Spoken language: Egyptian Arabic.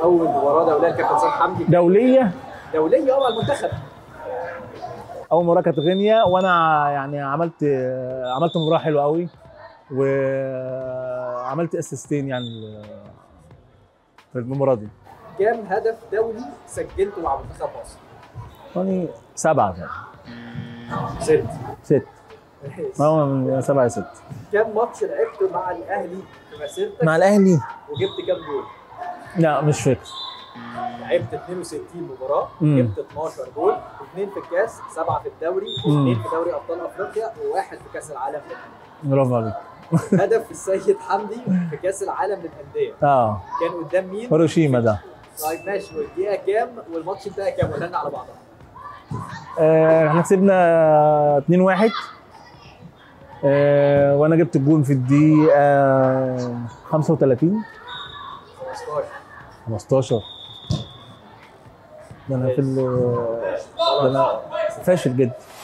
اول مباراه دوليه لكابتن سيد حمدي دوليه دوليه اه مع المنتخب اول مباراه كانت غينيا وانا يعني عملت عملت مباراه حلوه قوي وعملت اسيستين يعني في المباراه دي كام هدف دولي سجلته مع منتخب مصر؟ يعني سبعه كده ست ست هو من سبعه ست كام ماتش لعبته مع الاهلي في مسيرتك مع الاهلي وجبت كام جول؟ لا مش فاكر لعبت 62 مباراه مم. جبت 12 جول اثنين في الكاس سبعه في الدوري واثنين في دوري ابطال افريقيا وواحد في كاس العالم للانديه برافو عليك هدف السيد حمدي في كاس العالم للانديه اه كان قدام مين؟ هيروشيما ده طيب ماشي والدقيقه كام والماتش انتهى كام ولا لنا على بعضها؟ آه، احنا كسبنا 2 1 آه، وانا جبت الجون في الدقيقه 35 15 15 ده انا في ال- ده انا فاشل جدا